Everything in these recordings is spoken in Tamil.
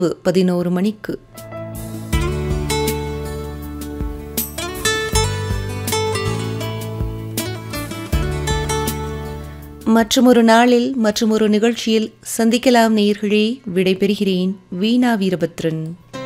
பதினோரு மணிக்கு மற்றுமொரு நாளில் மற்றுமொரு நிகழ்ச்சியில் சந்திக்கலாம் நேயர்களே விடைபெறுகிறேன் வீணா வீரபத்ரன்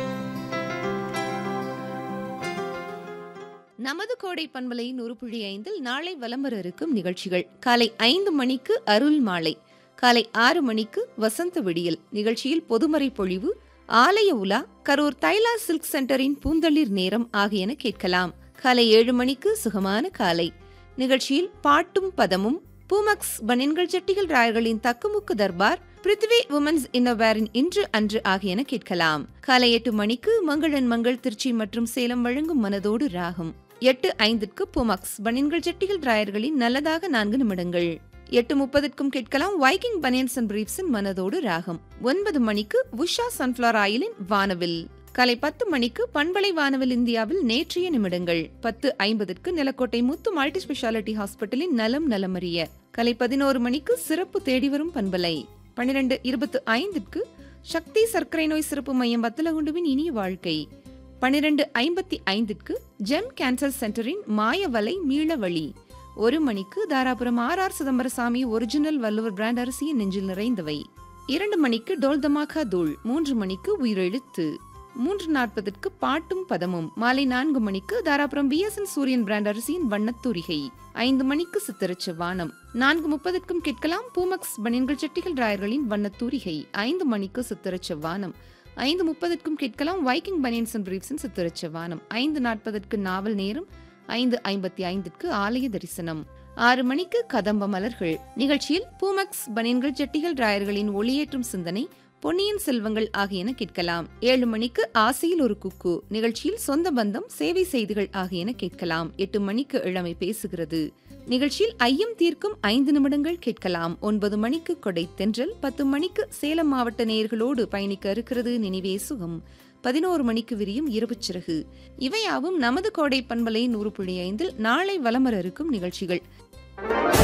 நமது கோடை பண்பலை நூறு புள்ளி ஐந்தில் நாளை வலம் வர இருக்கும் நிகழ்ச்சிகள் காலை ஐந்து மணிக்கு அருள் மாலை காலை ஆறு மணிக்கு வசந்த விடியல் நிகழ்ச்சியில் பொதுமறை பொழிவு ஆலய உலா கரூர் தைலா சில்க் சென்டரின் பூந்தளிர் நேரம் ஆகியன கேட்கலாம் காலை ஏழு மணிக்கு சுகமான காலை நிகழ்ச்சியில் பாட்டும் பதமும் பூமக்ஸ் பனின்கள் ஜட்டிகள் ராயர்களின் தக்குமுக்கு தர்பார் பிருத்திவி உமன்ஸ் இன்னவேரின் இன்று அன்று ஆகியன கேட்கலாம் காலை எட்டு மணிக்கு மங்களன் மங்கள் திருச்சி மற்றும் சேலம் வழங்கும் மனதோடு ராகம் எட்டு ஐந்திற்கு பூமக்ஸ் பனின்கள் ஜட்டிகள் ராயர்களின் நல்லதாக நான்கு நிமிடங்கள் எட்டு முப்பதுக்கும் கேட்கலாம் வைக்கிங் பனியன்ஸ் அண்ட் பிரீப்ஸின் மனதோடு ராகம் ஒன்பது மணிக்கு உஷா சன்ஃபிளவர் ஆயிலின் வானவில் காலை பத்து மணிக்கு பண்பலை வானவில் இந்தியாவில் நேற்றைய நிமிடங்கள் பத்து ஐம்பதுக்கு நிலக்கோட்டை முத்து மல்டி ஸ்பெஷாலிட்டி ஹாஸ்பிட்டலின் நலம் நலமறிய காலை பதினோரு மணிக்கு சிறப்பு தேடி வரும் பண்பலை பன்னிரண்டு இருபத்து ஐந்துக்கு சக்தி சர்க்கரை நோய் சிறப்பு மையம் வத்தலகுண்டுவின் இனிய வாழ்க்கை பன்னிரண்டு ஐம்பத்தி ஐந்துக்கு ஜெம் கேன்சர் சென்டரின் மாயவலை மீளவழி ஒரு மணிக்கு தாராபுரம் ஆர் ஆர் சிதம்பரசாமி ஒரிஜினல் வள்ளுவர் பிராண்ட் அரிசியின் நெஞ்சில் நிறைந்தவை இரண்டு மணிக்கு டோல் தமாகா தூள் மூன்று மணிக்கு உயிரெழுத்து மூன்று நாற்பதுக்கு பாட்டும் பதமும் மாலை நான்கு மணிக்கு தாராபுரம் பிஎஸ்என் சூரியன் பிராண்ட் அரிசியின் வண்ணத்தூரிகை ஐந்து மணிக்கு சித்திரச்சு வானம் நான்கு முப்பதுக்கும் கேட்கலாம் பூமக்ஸ் பனியன்கள் செட்டிகள் ராயர்களின் வண்ணத்தூரிகை ஐந்து மணிக்கு சித்திரச்சு வானம் ஐந்து முப்பதுக்கும் கேட்கலாம் வைக்கிங் பனியன்ஸ் அண்ட் பிரீப்ஸின் சித்திரச்சு வானம் ஐந்து நாற்பதற்கு நாவல் நேரம் ஐந்து ஐம்பத்தி ஐந்துக்கு ஆலய தரிசனம் ஆறு மணிக்கு கதம்ப மலர்கள் நிகழ்ச்சியில் பூமக்ஸ் பனியன்கள் ஜட்டிகள் ராயர்களின் ஒளியேற்றும் சிந்தனை பொன்னியின் செல்வங்கள் ஆகியன கேட்கலாம் ஏழு மணிக்கு ஆசையில் ஒரு குக்கு நிகழ்ச்சியில் சொந்த பந்தம் சேவை செய்திகள் ஆகியன கேட்கலாம் எட்டு மணிக்கு இளமை பேசுகிறது நிகழ்ச்சியில் ஐயம் தீர்க்கும் ஐந்து நிமிடங்கள் கேட்கலாம் ஒன்பது மணிக்கு கொடை தென்றல் பத்து மணிக்கு சேலம் மாவட்ட நேயர்களோடு பயணிக்க இருக்கிறது நினைவே சுகம் பதினோரு மணிக்கு விரியும் இரவு சிறகு இவையாவும் நமது கோடை பண்பலை நூறு புள்ளி ஐந்தில் நாளை வலம் வர இருக்கும் நிகழ்ச்சிகள்